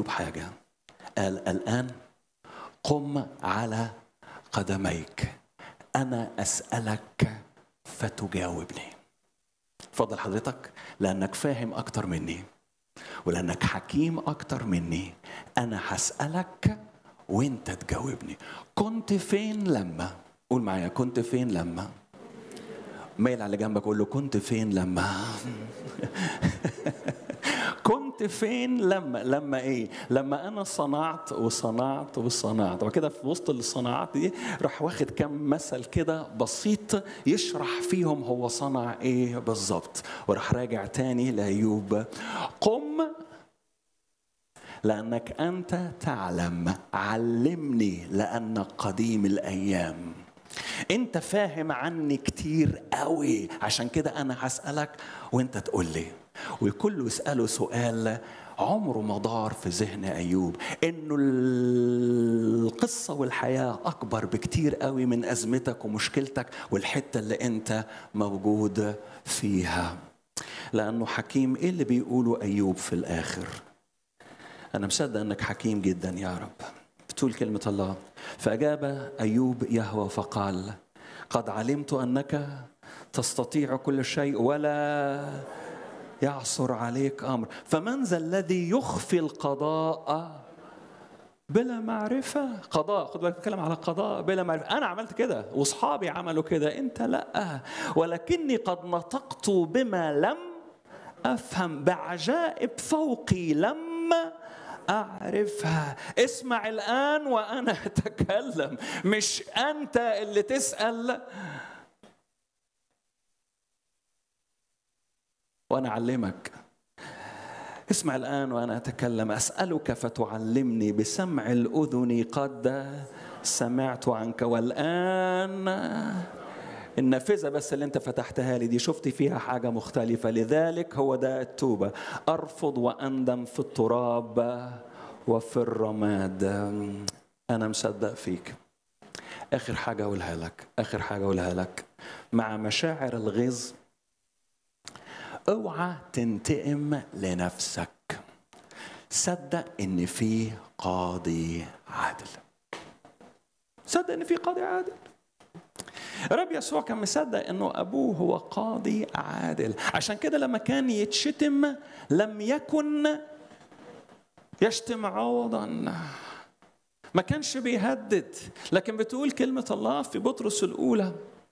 ايوب حاجه قال الان قم على قدميك انا اسالك فتجاوبني اتفضل حضرتك لانك فاهم اكتر مني ولانك حكيم اكتر مني انا هسالك وانت تجاوبني كنت فين لما قول معايا كنت فين لما مايل على جنبك قول له كنت فين لما كنت فين لما لما ايه لما انا صنعت وصنعت وصنعت وكده في وسط الصناعات دي راح واخد كم مثل كده بسيط يشرح فيهم هو صنع ايه بالظبط وراح راجع تاني لايوب قم لانك انت تعلم علمني لانك قديم الايام انت فاهم عني كتير قوي عشان كده انا هسالك وانت تقول لي والكل يساله سؤال عمره ما دار في ذهن ايوب انه القصه والحياه اكبر بكتير قوي من ازمتك ومشكلتك والحته اللي انت موجود فيها لانه حكيم ايه اللي بيقوله ايوب في الاخر انا مصدق انك حكيم جدا يا رب بتقول كلمه الله فاجاب ايوب يهوى فقال قد علمت انك تستطيع كل شيء ولا يعصر عليك امر فمن ذا الذي يخفي القضاء بلا معرفة قضاء خد بالك بتكلم على قضاء بلا معرفة أنا عملت كده وأصحابي عملوا كده أنت لا ولكني قد نطقت بما لم أفهم بعجائب فوقي لما أعرفها اسمع الآن وأنا أتكلم مش أنت اللي تسأل وأنا أعلمك اسمع الآن وأنا أتكلم أسألك فتعلمني بسمع الأذن قد سمعت عنك والآن النافذة بس اللي انت فتحتها لي دي شفت فيها حاجة مختلفة لذلك هو ده التوبة أرفض وأندم في التراب وفي الرماد أنا مصدق فيك آخر حاجة أقولها لك آخر حاجة أقولها لك مع مشاعر الغيظ اوعى تنتقم لنفسك صدق ان في قاضي عادل صدق ان في قاضي عادل الرب يسوع كان مصدق انه ابوه هو قاضي عادل عشان كده لما كان يتشتم لم يكن يشتم عوضا ما كانش بيهدد لكن بتقول كلمة الله في بطرس الأولى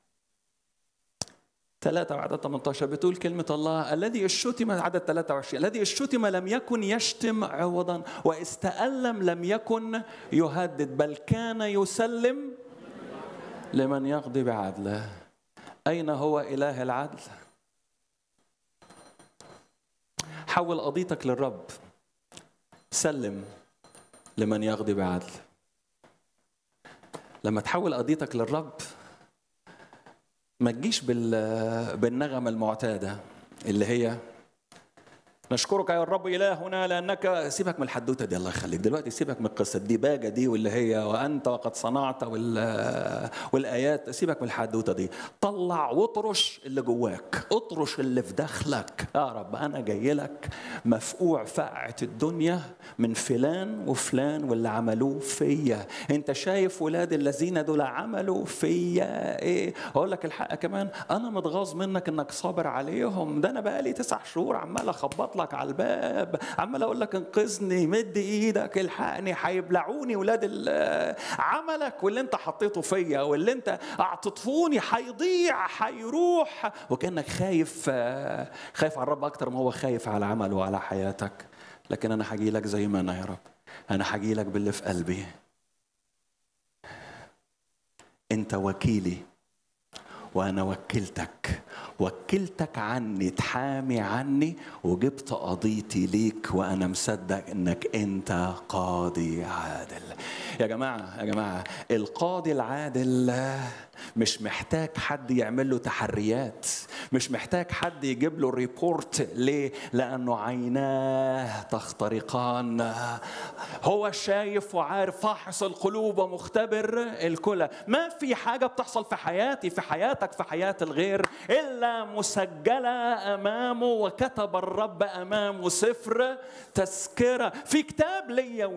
ثلاثة وعدد 18 بتقول كلمة الله الذي الشتم عدد 23 الذي الشتم لم يكن يشتم عوضا واستألم لم يكن يهدد بل كان يسلم لمن يقضي بعدله أين هو إله العدل؟ حول قضيتك للرب سلم لمن يقضي بعدل لما تحول قضيتك للرب ما تجيش بالنغمة المعتادة اللي هي نشكرك يا الرب إلهنا لأنك سيبك من الحدوتة دي الله يخليك دلوقتي سيبك من القصة الديباجة دي واللي هي وأنت وقد صنعت والآيات سيبك من الحدوتة دي طلع واطرش اللي جواك اطرش اللي في داخلك يا رب أنا جاي لك مفقوع فقعة الدنيا من فلان وفلان واللي عملوه فيا أنت شايف ولاد الذين دول عملوا فيا إيه أقول لك الحق كمان أنا متغاظ منك إنك صابر عليهم ده أنا بقالي تسع شهور عمال أخبط لك على الباب عمال اقول لك انقذني مد ايدك الحقني هيبلعوني ولاد عملك واللي انت حطيته فيا واللي انت اعطيتهوني هيضيع هيروح وكانك خايف خايف على الرب اكتر ما هو خايف على عمله وعلى حياتك لكن انا هجي لك زي ما انا يا رب انا هجي لك باللي في قلبي انت وكيلي وانا وكلتك وكلتك عني تحامي عني وجبت قضيتي ليك وانا مصدق انك انت قاضي عادل يا جماعه يا جماعه القاضي العادل مش محتاج حد يعمل له تحريات مش محتاج حد يجيب له ريبورت ليه لانه عيناه تخترقان هو شايف وعارف فاحص القلوب ومختبر الكلى ما في حاجه بتحصل في حياتي في حياتك حياتك في حياة الغير إلا مسجلة أمامه وكتب الرب أمامه سفر تذكرة في كتاب ليا